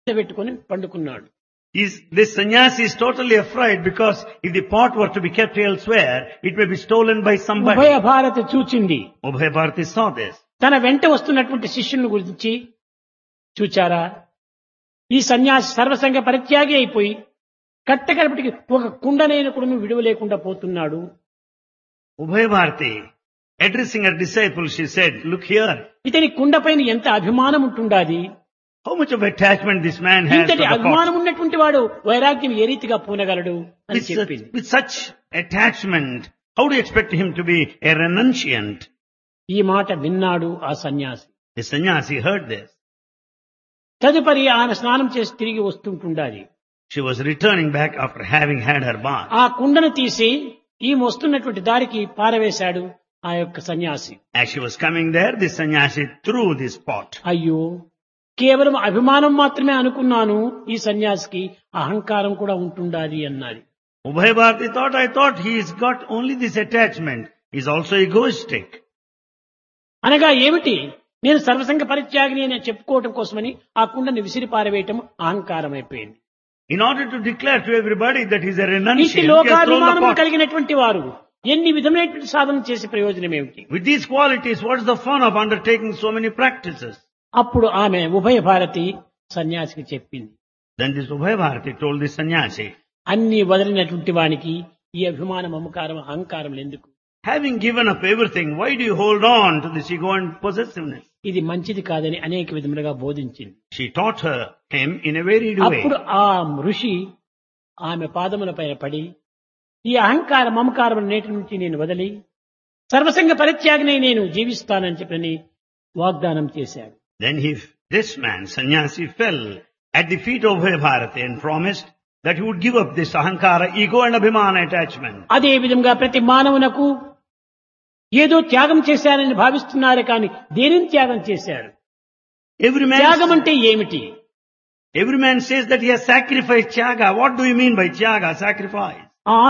పెట్టుకొని పండుకున్నాడు Is, this sannyasi is totally afraid because if the pot were to be kept elsewhere, it may be stolen by ఉభయ somebody. Bharati చూచింది Ubhay Bharati saw this. తన వెంట వస్తున్నటువంటి శిష్యుని గురించి చూచారా ఈ సన్యాసి సర్వసంగ పరిత్యాగి అయిపోయి కట్టకడపటికి ఒక కుండనైన కూడా విడువ లేకుండా పోతున్నాడు Ubhay Bharati, addressing her disciple, she said, look here, ఇతని కుండపైన ఎంత అభిమానం ఉంటుండాది how much of attachment this man has to ఇంతటి the pot. అభిమానం ఉన్నటువంటి వాడు వైరాగ్యం ఏ రీతిగా పూనగలడు అని With such, చెప్పింది with such attachment, how do you expect him to be a renunciant? ఈ మాట విన్నాడు ఆ సన్యాసి The sannyasi heard this. తదుపరి ఆయన స్నానం చేసి తిరిగి వస్తుంటుండాలి She was returning back after having had her bath. ఆ కుండను తీసి ఈ వస్తున్నటువంటి దారికి పారవేశాడు ఆ యొక్క సన్యాసి As she was coming there, the sannyasi threw this pot. అయ్యో కేవలం అభిమానం మాత్రమే అనుకున్నాను ఈ సన్యాసికి అహంకారం కూడా ఉంటుండాలి అన్నది Ubhay Bharati thought, I thought he's got only this attachment. He's also egoistic. అనగా ఏమిటి నేను సర్వసంగ పరిత్యాగిని అని చెప్పుకోవటం కోసమని ఆ కుండని విసిరి పారవేయటం అహంకారం అయిపోయింది In order to declare to everybody that he's a ఇట్టి renunciant, he has thrown the లోకాభిమానం pot. కలిగినటువంటి వారు ఎన్ని విధమైనటువంటి సాధన చేసే ప్రయోజనం ఏమిటి With these qualities, what is the fun of undertaking so many practices? అప్పుడు ఆమె ఉభయ భారతి సన్యాసికి చెప్పింది Then this Ubhay Bharati told the sannyasi, అన్ని వదిలినటువంటి వానికి ఈ అభిమానం అహంకారం అహంకారం ఎందుకు having given up everything, why do you hold on to this ego and possessiveness? ఇది మంచిది కాదని అనేక విధములుగా బోధించింది She taught her him in a varied way. అప్పుడు ఆ ఋషి ఆమె పాదముల పైన పడి ఈ అహంకార మమకారం నేటి నుంచి నేను వదిలి సర్వసంగ పరిత్యాగినై నేను జీవిస్తానని చెప్పని వాగ్దానం చేశాడు Then he, this man, sannyasi, fell at the feet of Ubhay Bharati and promised that he would give up this ahankara, ego and abhimana attachment. అదే విధంగా ప్రతి మానవునకు ఏదో త్యాగం చేశారని భావిస్తున్నారు కానీ దేనిని త్యాగం చేశారు Every త్యాగం man, అంటే ఏమిటి every man says that he has sacrificed tyaga. What do you mean by tyaga, sacrifice?